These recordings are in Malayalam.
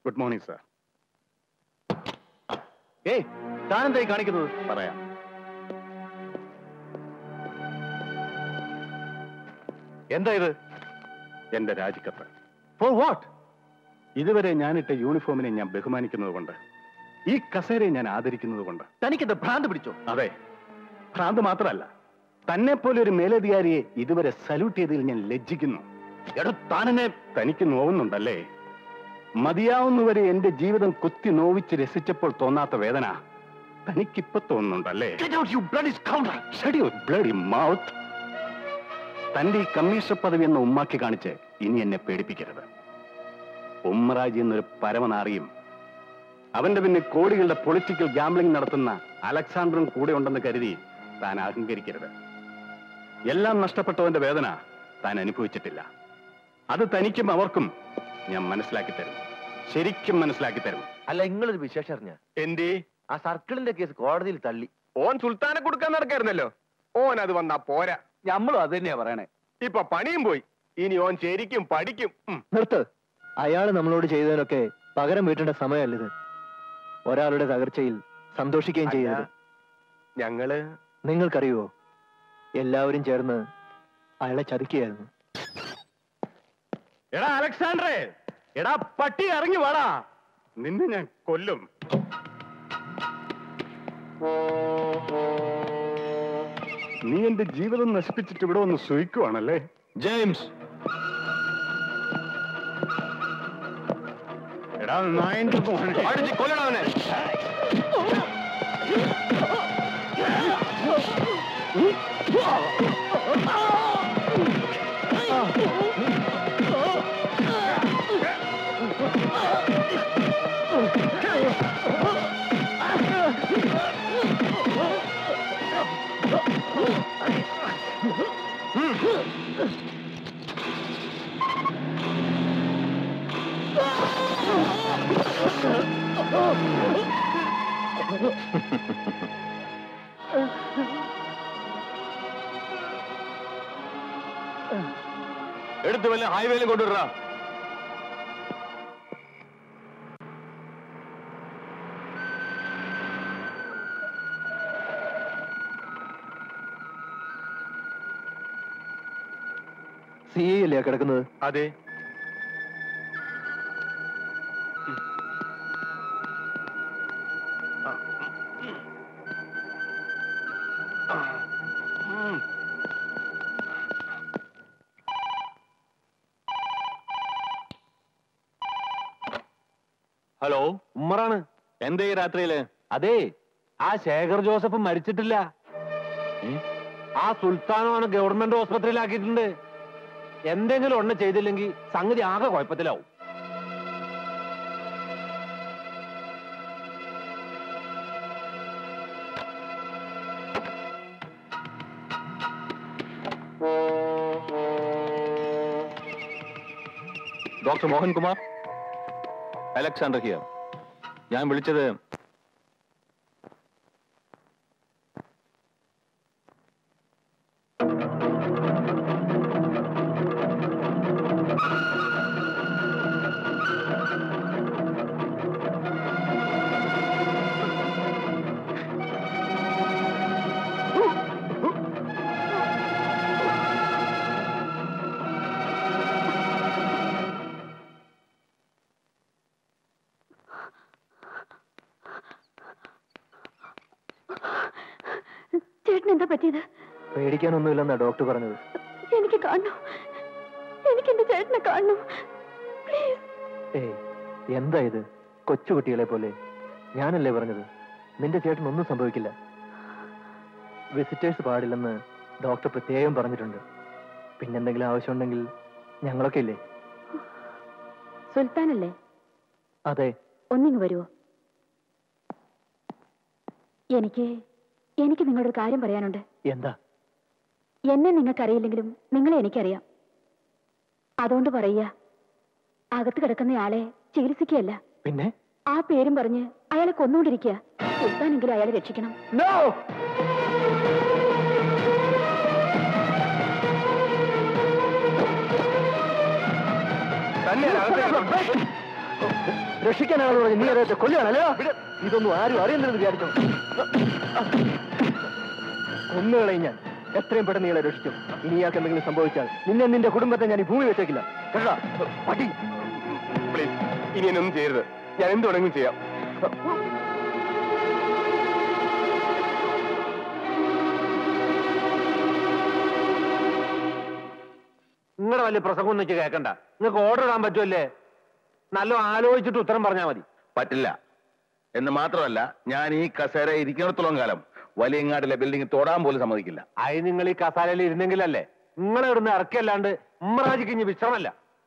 ഗുഡ് മോർണിംഗ് സാർ ഏയ് താനെന്തായി കാണിക്കുന്നത് പറയാം എന്താ ഇത് എന്റെ രാജിക്കത്ത് ഫോർ വാട്ട് ഇതുവരെ ഞാനിട്ട യൂണിഫോമിനെ ഞാൻ ബഹുമാനിക്കുന്നത് കൊണ്ട് ഈ കസേരയെ ഞാൻ ആദരിക്കുന്നത് കൊണ്ട് തനിക്കെന്താ ഭ്രാന്ത് പിടിച്ചോ അതെ ഭ്രാന്ത് മാത്രമല്ല തന്നെ പോലെ ഒരു മേലധികാരിയെ ഇതുവരെ സല്യൂട്ട് ചെയ്തതിൽ ഞാൻ ലജ്ജിക്കുന്നു എടോ താനെന്നെ തനിക്ക് നോവുന്നുണ്ടല്ലേ മതിയാവുന്നവരെ എന്റെ ജീവിതം കുത്തി നോവിച്ച് രസിച്ചപ്പോൾ തോന്നാത്ത വേദന തനിക്കിപ്പൊ തോന്നുന്നുണ്ടല്ലേ Get out, you bloody scoundrel! Shut your bloody mouth. തന്റെ ഈ കമ്മീഷണർ പദവി എന്ന ഉമ്മാക്കി കാണിച്ച് ഇനി എന്നെ പേടിപ്പിക്കരുത് ഉമ്മറാജി എന്നൊരു പരമനാറിയും അവന്റെ പിന്നെ കോടികളുടെ പൊളിറ്റിക്കൽ ഗാംബ്ലിംഗ് നടത്തുന്ന അലക്സാണ്ടറും കൂടെ ഉണ്ടെന്ന് കരുതി താൻ അഹങ്കരിക്കരുത് എല്ലാം നഷ്ടപ്പെട്ടവന്റെ വേദന താൻ അനുഭവിച്ചിട്ടില്ല അത് തനിക്കും അവർക്കും ഞാൻ മനസ്സിലാക്കി തരും ശരിക്കും മനസ്സിലാക്കി തരും അല്ല നിങ്ങളൊരു വിശേഷം അറിഞ്ഞ എന്തേ ആ സർക്കിളിന്റെ കേസ് കോടതിയിൽ തള്ളി ഓൻ സുൽത്താനെ കൊടുക്കാൻ നടക്കായിരുന്നല്ലോ ഓൻ അത് വന്നാ പോരാ നമ്മളും അത് തന്നെയാ പറയണേ ഇപ്പൊ പണിയും പോയി ഇനി ഓൻ ശരിക്കും പഠിക്കും ഉം. നിർത്ത് അയാൾ നമ്മളോട് ചെയ്തതിനൊക്കെ പകരം വീട്ടേണ്ട സമയമല്ലിത് ഒരാളുടെ തകർച്ചയിൽ സന്തോഷിക്കുകയും അല്ല, ചെയ്യരുത് ഞങ്ങള് നിങ്ങൾക്കറിയുവോ എല്ലാവരും ചേർന്ന് അയാളെ ചതിക്കുകയായിരുന്നു എടാ അലക്സാണ്ടറെ എടാ പട്ടി ഇറങ്ങി വാടാ നിന്നെ ഞാൻ കൊല്ലും നീ എന്റെ ജീവിതം നശിപ്പിച്ചിട്ട് ഇവിടെ ഒന്ന് സുയിക്കുവാണല്ലേ ജെയിംസ് എടാ നായന്റെ മോനെ. അടിച്ച് കൊല്ലണവനെ എടുത്ത് വല്ല ഹൈവേയിലും കൊണ്ടുവരാ സി ഐ അല്ലേ കിടക്കുന്നത് അതെ ഹലോ ഉമ്മറാണ് എന്തേ ഈ രാത്രിയില് അതെ ആ ശേഖർ ജോസഫ് മരിച്ചിട്ടില്ല ആ സുൽത്താനുമാണ് ഗവൺമെന്റ് ആശുപത്രിയിലാക്കിയിട്ടുണ്ട് എന്തെങ്കിലും ഒന്ന് ചെയ്തില്ലെങ്കിൽ സംഗതി ആകെ കുഴപ്പത്തിലാവും ഡോക്ടർ മോഹൻകുമാർ അലക്സാണ്ടർ ഹിയർ ഞാൻ വിളിച്ചത് ചേട്ടൻ എന്താ പറ്റിയത് പേടിക്കാനൊന്നുമില്ലെന്നാ ഡോക്ടർ പറഞ്ഞത് എനിക്ക് കാണണം എനിക്ക് എന്റെ ചേട്ടനെ കാണണം പ്ലീസ് ഏയ് എന്താ ഇത് കൊച്ചുകുട്ടികളെ പോലെ ഞാനല്ലേ പറഞ്ഞത് നിന്റെ ചേട്ടൻ ഒന്നും സംഭവിക്കില്ല വിസിറ്റേഴ്സ് പാടില്ലെന്ന് ഡോക്ടർ പ്രത്യേകം പറഞ്ഞിട്ടുണ്ട് പിന്നെന്തെങ്കിലും ആവശ്യമുണ്ടെങ്കിൽ ഞങ്ങളൊക്കെ ഇല്ലേ സുൽത്താനല്ലേ അതെ ഒന്നിങ്ങ് വരുമോ എനിക്ക് എനിക്ക് നിങ്ങളോട് ഒരു കാര്യം പറയാനുണ്ട് എന്താ എന്നെ നിങ്ങൾക്കറിയില്ലെങ്കിലും നിങ്ങളെ എനിക്കറിയാം അതുകൊണ്ട് പറയുക അകത്ത് കിടക്കുന്നയാളെ ചികിത്സിക്കുകയല്ല പിന്നെ ആ പേരും പറഞ്ഞ് അയാളെ കൊന്നുകൊണ്ടിരിക്കുക സുൽത്താനെങ്കിലും അയാളെ രക്ഷിക്കണം നോ തന്നെ അകത്ത് രക്ഷിക്കാനാണ് പറഞ്ഞത് നീ അദ്ദേഹത്തെ കൊല്ലുകയാണല്ലോ ഇതൊന്നും ആരും അറിയുന്നില്ലെന്ന് വിചാരിച്ചു കൊന്നുകളയും ഞാൻ എത്രയും പെട്ടെന്ന് നീളെ രക്ഷിച്ചു ഇനി ഇയാൾക്ക് എന്തെങ്കിലും സംഭവിച്ചാൽ നിന്നെ നിന്റെ കുടുംബത്തെ ഞാൻ ഈ ഭൂമി വെച്ചേക്കില്ല കേട്ടാ പട്ടി പ്ലീസ് ഇനി എന്നെ ഒന്നും ചെയ്യരുത് ഞാൻ എന്ത് വേണമെങ്കിലും ചെയ്യാം നിങ്ങളുടെ വലിയ പ്രസംഗം ഒന്നും വെച്ച് കേൾക്കണ്ട നിങ്ങൾക്ക് ഓർഡർ ഇടാൻ പറ്റുമല്ലേ നല്ല ആലോചിച്ചിട്ട് ഉത്തരം പറഞ്ഞാൽ മതി പറ്റില്ല എന്ന് മാത്രമല്ല ഞാൻ ഈ കസേര ഇരിക്കുന്നിടത്തോളം കാലം വലിയങ്ങാടിലെ ബിൽഡിംഗ് തൊടാൻ പോലും സമ്മതിക്കില്ല അത് നിങ്ങൾ ഈ കസാലയിൽ ഇരുന്നെങ്കിലല്ലേ നിങ്ങളെ ഇവിടുന്ന് ഇറക്കിയല്ലാണ്ട് ഉമ്മറാജിക്ക് ഇനി വിശ്രമല്ല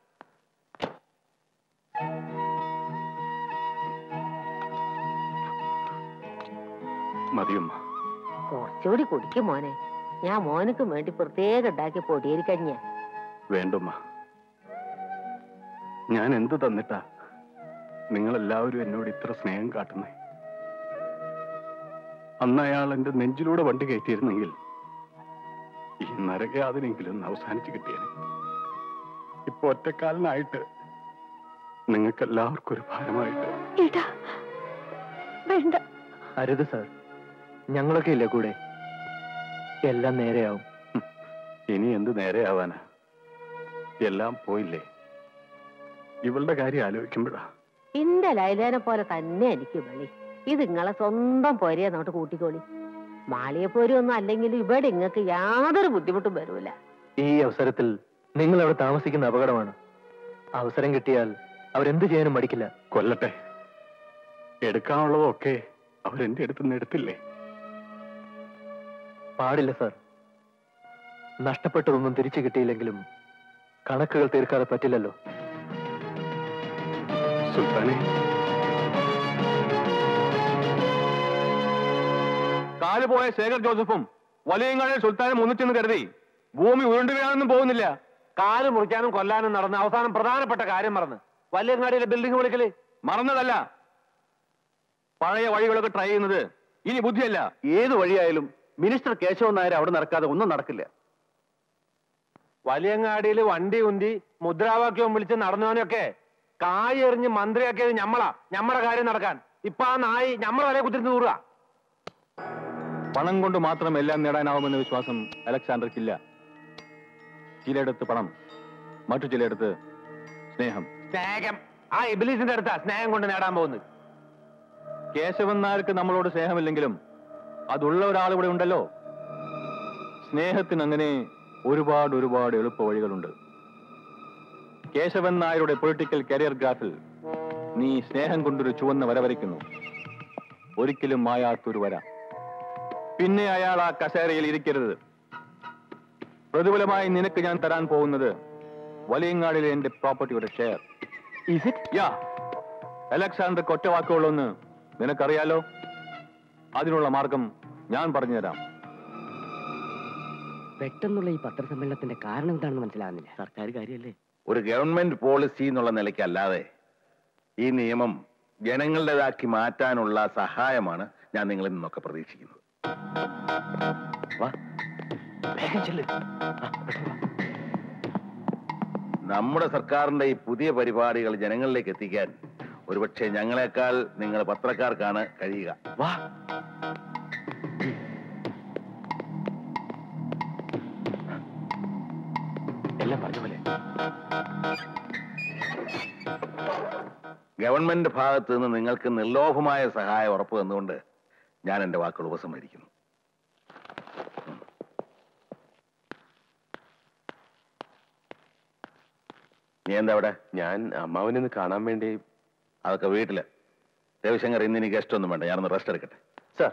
മതിയുമ്മ കുറച്ചുകൂടി കുടിക്കും മോനെ ഞാൻ മോനക്ക് വേണ്ടി പ്രത്യേകം ഉണ്ടാക്കിയ പൊടിയേരിക്കഞ്ഞ വേണ്ടുമ്മ ഞാൻ എന്ത് തന്നിട്ടാ നിങ്ങളെല്ലാവരും എന്നോട് ഇത്ര സ്നേഹം കാട്ടുന്നേ അന്ന് അയാൾ എന്റെ നെഞ്ചിലൂടെ വണ്ടി കയറ്റിയിരുന്നെങ്കിൽ ഈ നരകയാതനെങ്കിലും ഒന്ന് അവസാനിച്ച് കിട്ടിയേനെ ഇപ്പൊ ഒറ്റക്കാലനായിട്ട് നിങ്ങൾക്കെല്ലാവർക്കും ഒരു ഭാരമായിട്ട് ഏട്ടാ വേണ്ട അരുത് സാർ ഞങ്ങളൊക്കെ ഇല്ലേ കൂടെ എല്ലാം നേരെയാവും ഇനി എന്ത് നേരെയാവാനാ എല്ലാം പോയില്ലേ ഇവളുടെ കാര്യം ആലോചിക്കുമ്പോഴാ ഇന്റെ ലൈലേനെ പോലെ തന്നെ എനിക്ക് വെളി ഇത് നിങ്ങളെ സ്വന്തം പൊരയെ നോട്ട് കൂട്ടിക്കോളി മാളിയെ പോരൊന്നും അല്ലെങ്കിലും ഇവിടെ ഇങ്ങക്ക് യാതൊരു ബുദ്ധിമുട്ടും വരൂല ഈ അവസരത്തിൽ നിങ്ങൾ അവിടെ താമസിക്കുന്ന അപകടമാണ് അവസരം കിട്ടിയാൽ അവരെന്ത് ചെയ്യാനും മടിക്കില്ല കൊല്ലട്ടെ എടുക്കാനുള്ളതൊക്കെ അവരെന്റെ അടുത്തുനിന്ന് എടുത്തില്ലേ പാടില്ല സാർ നഷ്ടപ്പെട്ടതൊന്നും തിരിച്ചു കിട്ടിയില്ലെങ്കിലും കണക്കുകൾ തീർക്കാതെ പറ്റില്ലല്ലോ സുൽത്താനെ കാല് പോയ ശേഖർ ജോസഫും വലിയങ്ങാടിൽ സുൽത്താനും ഒന്നിച്ചെന്ന് കരുതി ഭൂമി ഉരുണ്ടു വീഴാനൊന്നും പോകുന്നില്ല കാല് മുറിക്കാനും കൊല്ലാനും നടന്ന് അവസാനം പ്രധാനപ്പെട്ട കാര്യം മറന്ന് വല്യങ്ങാടിയിലെ ബിൽഡിംഗ് വിളിക്കല് മറന്നതല്ല പഴയ വഴികളൊക്കെ ട്രൈ ചെയ്യുന്നത് ഇനി ബുദ്ധിയല്ല ഏത് വഴിയായാലും മിനിസ്റ്റർ കേശവൻ നായർ അവിടെ നടക്കാതെ ഒന്നും നടക്കില്ല വലിയങ്ങാടിയിൽ വണ്ടി ഉന്തി മുദ്രാവാക്യവും വിളിച്ച് നടന്നവനൊക്കെ കായ് എറിഞ്ഞ് മന്ത്രിയാക്കിയത് ഞമ്മളാ ഞമ്മടെ കാര്യം നടക്കാൻ ഇപ്പൊ ആ നായി ഞമ്മടെ വരെ കുത്തിരുന്ന് തൂറുക പണം കൊണ്ട് മാത്രം എല്ലാം നേടാനാവുമെന്ന വിശ്വാസം അലക്സാണ്ടർക്കില്ല ചിലയിടത്ത് പണം മറ്റു ചിലയിടത്ത് സ്നേഹം സ്നേഹം ആ ഇബിലീസിന്റെ അടുത്താ സ്നേഹം കൊണ്ട് നേടാൻ പോകുന്നത് കേശവൻ നായർക്ക് നമ്മളോട് സ്നേഹമില്ലെങ്കിലും അതുള്ള ഒരാൾ ഇവിടെ ഉണ്ടല്ലോ സ്നേഹത്തിന് അങ്ങനെ ഒരുപാട് ഒരുപാട് എളുപ്പ വഴികളുണ്ട് കേശവൻ നായരുടെ പൊളിറ്റിക്കൽ കരിയർ ഗ്രാഫിൽ നീ സ്നേഹം കൊണ്ടൊരു ചുവന്ന വര വരയ്ക്കുന്നു ഒരിക്കലും മായാത്തൊരു വര പിന്നെ അയാൾ ആ കസേരയിൽ ഇരിക്കരുത് പ്രതിഫലമായി നിനക്ക് ഞാൻ തരാൻ പോകുന്നത് വലിയങ്ങാടിലെ എന്റെ പ്രോപ്പർട്ടിയുടെ share is it ya Alexander ഒറ്റ വാക്കുകളൊന്ന് നിനക്കറിയാലോ അതിനുള്ള മാർഗം ഞാൻ പറഞ്ഞുതരാം പെട്ടെന്നുള്ള ഈ പത്രസമ്മേളനത്തിന്റെ കാരണം എന്താണെന്ന് മനസ്സിലാകുന്നില്ല സർക്കാർ കാര്യമല്ലേ ഒരു ഗവൺമെന്റ് പോളിസി എന്നുള്ള നിലയ്ക്കല്ലാതെ ഈ നിയമം ജനങ്ങളുടേതാക്കി മാറ്റാനുള്ള സഹായമാണ് ഞാൻ നിങ്ങളിൽ നിന്നൊക്കെ പ്രതീക്ഷിക്കുന്നത് വാ. നമ്മുടെ സർക്കാരിന്റെ ഈ പുതിയ പരിപാടികൾ ജനങ്ങളിലേക്ക് എത്തിക്കാൻ ഒരുപക്ഷെ ഞങ്ങളെക്കാൾ നിങ്ങൾ പത്രക്കാർക്കാണ് കഴിയുക വാ എല്ലാം പറഞ്ഞ പോലെ ഗവൺമെന്റ് ഭാഗത്ത് നിന്ന് നിങ്ങൾക്ക് നിർലോഭമായ സഹായം ഉറപ്പു തന്നുകൊണ്ട് ഞാൻ എന്റെ വാക്കുകൾ ഉപസംഹരിക്കുന്നു നീ എന്താ അവിടെ ഞാൻ അമ്മാവനൊന്ന് കാണാൻ വേണ്ടി അതൊക്കെ വീട്ടില് രവിശങ്കർ ഇന്ന് എനിക്ക് ഗസ്റ്റ് വേണ്ട ഞാനൊന്ന് റെസ്റ്റ് എടുക്കട്ടെ സാർ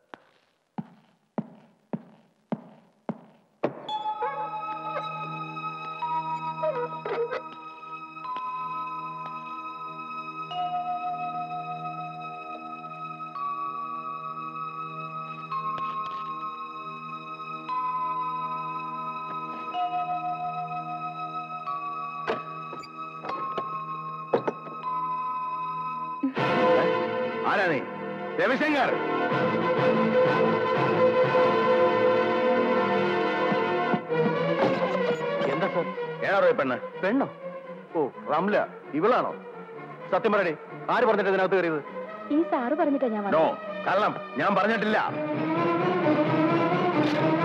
ആരാ നീ രവിശങ്കർ എന്താ സാർ ഏതാറോ ഈ പെണ്ണ് പെണ്ണോ ഓ റംല ഇവളാണോ സത്യം പറയണേ ആര് പറഞ്ഞിട്ട് ഇതിനകത്ത് കയറിയത് ഈ സാറ് പറഞ്ഞിട്ടാ ഞാൻ നോ വന്നത് കള്ളം ഞാൻ പറഞ്ഞിട്ടില്ല